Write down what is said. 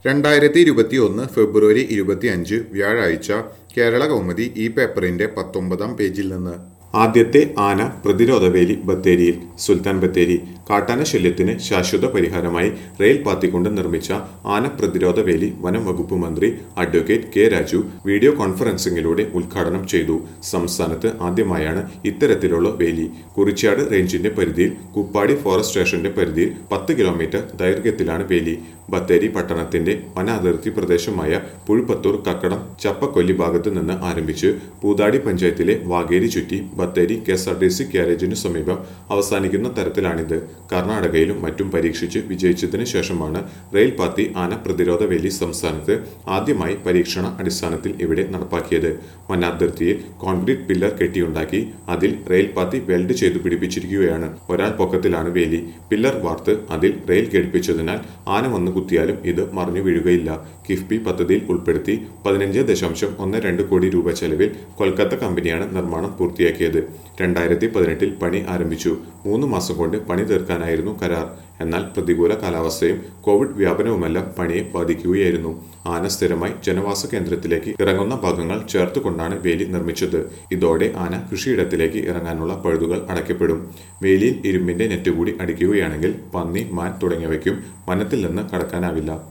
രണ്ടായിരത്തി ഇരുപത്തി ഒന്ന് ഫെബ്രുവരി ഇരുപത്തി അഞ്ച് വ്യാഴാഴ്ച കേരള കൗമുദി ഈ പേപ്പറിന്റെ പത്തൊമ്പതാം പേജിൽ നിന്ന് ആദ്യത്തെ ആന പ്രതിരോധവേലി ബത്തേരിയിൽ സുൽത്താൻ ബത്തേരി കാട്ടാന ശല്യത്തിന് ശാശ്വത പരിഹാരമായി റെയിൽ പാത്തിക്കൊണ്ട് നിർമ്മിച്ച ആന പ്രതിരോധ വേലി വനം വകുപ്പ് മന്ത്രി അഡ്വക്കേറ്റ് കെ രാജു വീഡിയോ കോൺഫറൻസിംഗിലൂടെ ഉദ്ഘാടനം ചെയ്തു സംസ്ഥാനത്ത് ആദ്യമായാണ് ഇത്തരത്തിലുള്ള വേലി കുറിച്യാട് റേഞ്ചിന്റെ പരിധിയിൽ കുപ്പാടി ഫോറസ്റ്റ് സ്റ്റേഷന്റെ പരിധിയിൽ പത്ത് കിലോമീറ്റർ ദൈർഘ്യത്തിലാണ് വേലി ബത്തേരി പട്ടണത്തിന്റെ വനാതിർത്തി പ്രദേശമായ പുഴുപ്പത്തൂർ കക്കടം ചപ്പക്കൊല്ലി ഭാഗത്ത് നിന്ന് ആരംഭിച്ച് പൂതാടി പഞ്ചായത്തിലെ വാഗേരി ചുറ്റി Bathery K S R T C ഗ്യാരേജിനു സമീപം അവസാനിക്കുന്ന തരത്തിലാണിത് കർണാടകയിലും മറ്റും പരീക്ഷിച്ച് വിജയിച്ചതിന് ശേഷമാണ് റെയിൽ പാത്തി ആന പ്രതിരോധ വേലി സംസ്ഥാനത്ത് ആദ്യമായി പരീക്ഷണ അടിസ്ഥാനത്തിൽ ഇവിടെ നടപ്പാക്കിയത് വനാതിർത്തിയിൽ കോൺക്രീറ്റ് പില്ലർ കെട്ടിയുണ്ടാക്കി അതിൽ റെയിൽ പാത്തി വെൽഡ് ചെയ്തു പിടിപ്പിച്ചിരിക്കുകയാണ് ഒരാൾ പൊക്കത്തിലാണ് വേലി പില്ലർ വാർത്ത് അതിൽ റെയിൽ ഘടിപ്പിച്ചതിനാൽ ആന വന്ന് കുത്തിയാലും ഇത് മറിഞ്ഞു വീഴുകയില്ല കിഫ്ബി പദ്ധതിയിൽ ഉൾപ്പെടുത്തി പതിനഞ്ച് ദശാംശം ഒന്ന് രണ്ട് കോടി രൂപ ചെലവിൽ കൊൽക്കത്ത കമ്പനിയാണ് നിർമ്മാണം പൂർത്തിയാക്കിയത് രണ്ടായിരത്തി പതിനെട്ടിൽ പണി ആരംഭിച്ചു മൂന്ന് മാസം കൊണ്ട് പണി തീർക്കാനായിരുന്നു കരാർ എന്നാൽ പ്രതികൂല കാലാവസ്ഥയും കോവിഡ് വ്യാപനവുമെല്ലാം പണിയെ ബാധിക്കുകയായിരുന്നു ആന സ്ഥിരമായി ജനവാസ കേന്ദ്രത്തിലേക്ക് ഇറങ്ങുന്ന ഭാഗങ്ങൾ ചേർത്തുകൊണ്ടാണ് വേലി നിർമ്മിച്ചത് ഇതോടെ ആന കൃഷിയിടത്തിലേക്ക് ഇറങ്ങാനുള്ള പഴുതുകൾ അടയ്ക്കപ്പെടും വേലിയിൽ ഇരുമ്പിന്റെ നെറ്റ് കൂടി അടിക്കുകയാണെങ്കിൽ പന്നി മാൻ തുടങ്ങിയവയ്ക്കും വനത്തിൽ നിന്ന് കടക്കാനാവില്ല